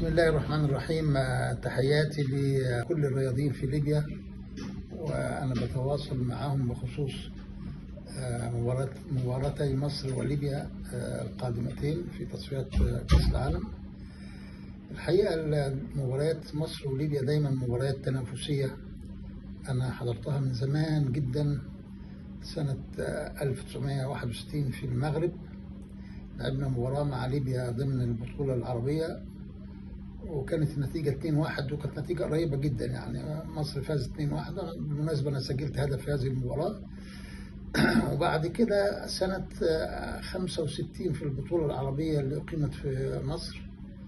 بسم الله الرحمن الرحيم تحياتي لكل الرياضيين في ليبيا وأنا بتواصل معهم بخصوص مباراة مباراتي مصر وليبيا القادمتين في تصفيات كأس العالم الحقيقة مباريات مصر وليبيا دايما مباريات تنافسية أنا حضرتها من زمان جدا سنة 1961 في المغرب لعبنا مباراة مع ليبيا ضمن البطولة العربية وكانت النتيجة 2-1 وكانت نتيجة قريبة جدا يعني مصر فاز 2-1 بالمناسبة أنا سجلت هدف في هذه المباراة وبعد كده سنة 65 في البطولة العربية اللي أقيمت في مصر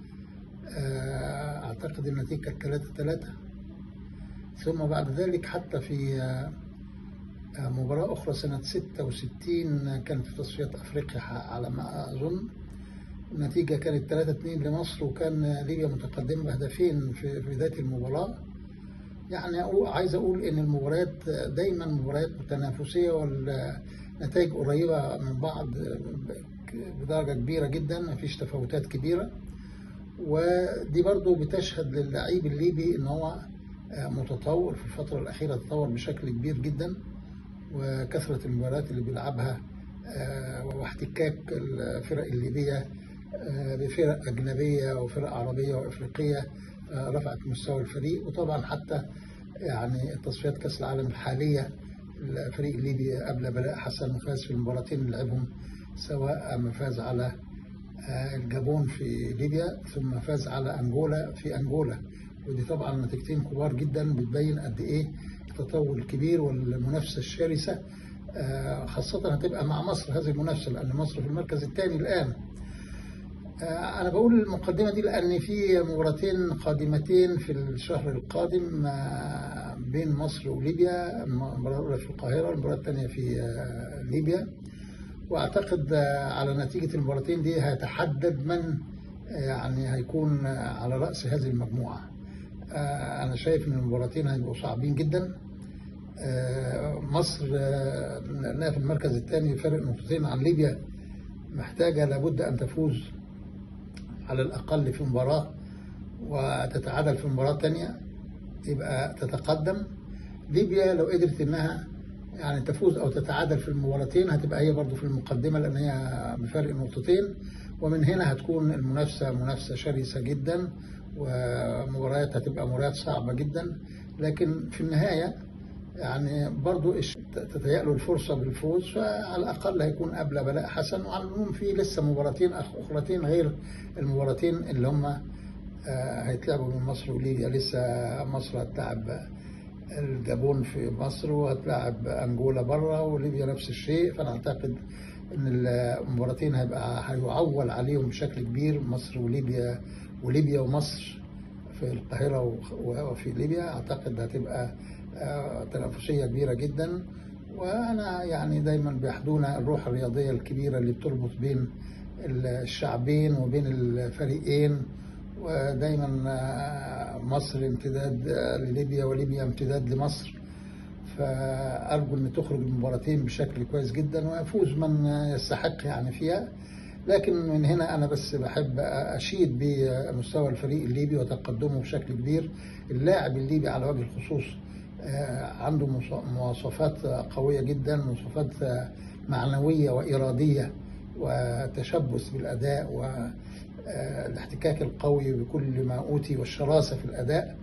أعتقد النتيجة كانت 3-3 ثم بعد ذلك حتى في مباراة أخرى سنة 66 كانت في تصفيات أفريقيا على ما أظن النتيجة كانت 3-2 لمصر وكان ليبيا متقدمة بهدفين في بداية المباراة يعني أقول عايز أقول إن المباريات دايما مباريات تنافسية والنتائج قريبة من بعض بدرجة كبيرة جدا مفيش تفاوتات كبيرة ودي برضو بتشهد للعيب الليبي إن هو متطور في الفترة الأخيرة تطور بشكل كبير جدا وكثرة المباريات اللي بيلعبها واحتكاك الفرق الليبية بفرق أجنبية وفرق عربية وأفريقية رفعت مستوى الفريق وطبعا حتى يعني تصفيات كأس العالم الحالية الفريق الليبي قبل بلاء حسن فاز في المباراتين اللي لعبهم سواء ما فاز على الجابون في ليبيا ثم فاز على أنجولا في أنجولا ودي طبعا نتيجتين كبار جدا بتبين قد إيه التطور الكبير والمنافسة الشرسة خاصة هتبقى مع مصر هذه المنافسة لأن مصر في المركز الثاني الآن أنا بقول المقدمة دي لأن في مباراتين قادمتين في الشهر القادم بين مصر وليبيا المباراة الأولى في القاهرة والمباراة الثانية في ليبيا وأعتقد على نتيجة المباراتين دي هيتحدد من يعني هيكون على رأس هذه المجموعة أنا شايف إن المباراتين هيبقوا صعبين جدا مصر لأنها في المركز الثاني فرق نقطتين عن ليبيا محتاجة لابد أن تفوز على الأقل في مباراة وتتعادل في مباراة تانية يبقى تتقدم ليبيا لو قدرت إنها يعني تفوز أو تتعادل في المباراتين هتبقى هي برضو في المقدمة لأن هي بفرق نقطتين ومن هنا هتكون المنافسة منافسة شرسة جدا ومباريات هتبقى مباريات صعبة جدا لكن في النهاية يعني برضو تتهيأ له الفرصة بالفوز فعلى الأقل هيكون قبل بلاء حسن وعلى العموم في لسه مباراتين أخرتين غير المباراتين اللي هم هيتلعبوا من مصر وليبيا لسه مصر هتلعب الجابون في مصر وهتلعب أنجولا بره وليبيا نفس الشيء فأنا أعتقد إن المباراتين هيبقى هيعول عليهم بشكل كبير مصر وليبيا وليبيا ومصر في القاهرة وفي ليبيا أعتقد هتبقى تنافسية كبيرة جدا وأنا يعني دايما بيحدونا الروح الرياضية الكبيرة اللي بتربط بين الشعبين وبين الفريقين ودايما مصر امتداد لليبيا وليبيا امتداد لمصر فأرجو أن تخرج المباراتين بشكل كويس جدا ويفوز من يستحق يعني فيها لكن من هنا أنا بس بحب أشيد بمستوى الفريق الليبي وتقدمه بشكل كبير اللاعب الليبي على وجه الخصوص عنده مواصفات قوية جدا مواصفات معنوية وإرادية وتشبث بالأداء والاحتكاك القوي بكل ما أوتي والشراسة في الأداء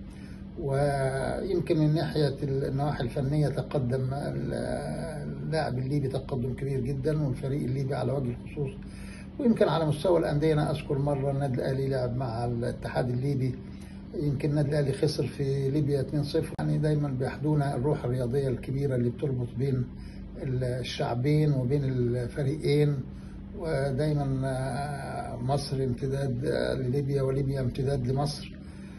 ويمكن من ناحية النواحي الفنية تقدم اللاعب الليبي تقدم كبير جدا والفريق الليبي على وجه الخصوص ويمكن على مستوى الأندية أنا أذكر مرة النادي الأهلي لعب مع الاتحاد الليبي يمكن النادي الاهلي خسر في ليبيا 2-0 يعني دايما بيحدونا الروح الرياضيه الكبيره اللي بتربط بين الشعبين وبين الفريقين ودايما مصر امتداد لليبيا وليبيا امتداد لمصر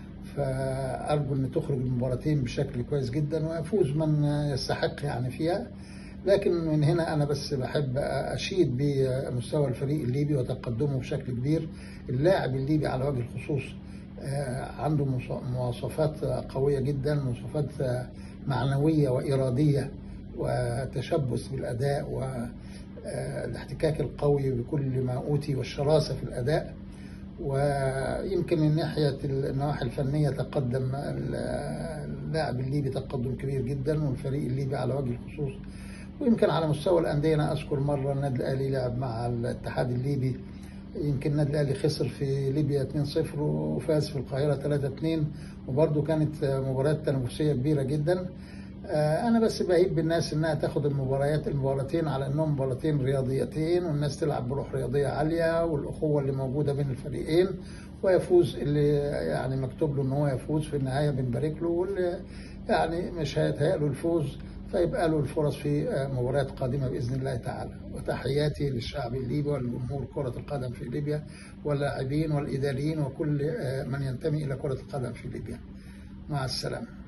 فارجو ان تخرج المباراتين بشكل كويس جدا ويفوز من يستحق يعني فيها لكن من هنا انا بس بحب اشيد بمستوى الفريق الليبي وتقدمه بشكل كبير اللاعب الليبي على وجه الخصوص عنده مواصفات قوية جدا مواصفات معنوية وإرادية وتشبث بالأداء والاحتكاك القوي بكل ما أوتي والشراسة في الأداء ويمكن من ناحية النواحي الفنية تقدم اللاعب الليبي تقدم كبير جدا والفريق الليبي على وجه الخصوص ويمكن على مستوى الأندية أنا أذكر مرة النادي الأهلي لعب مع الاتحاد الليبي يمكن النادي الأهلي خسر في ليبيا 2-0 وفاز في القاهرة 3-2 وبرده كانت مباريات تنافسية كبيرة جدا انا بس بهيب بالناس انها تاخد المباريات المباراتين على انهم مباراتين رياضيتين والناس تلعب بروح رياضيه عاليه والاخوه اللي موجوده بين الفريقين ويفوز اللي يعني مكتوب له ان هو يفوز في النهايه بنبارك له واللي يعني مش هيتهيأ له الفوز فيبقى له الفرص في مباريات قادمه باذن الله تعالى وتحياتي للشعب الليبي ولجمهور كره القدم في ليبيا واللاعبين والاداريين وكل من ينتمي الى كره القدم في ليبيا مع السلامه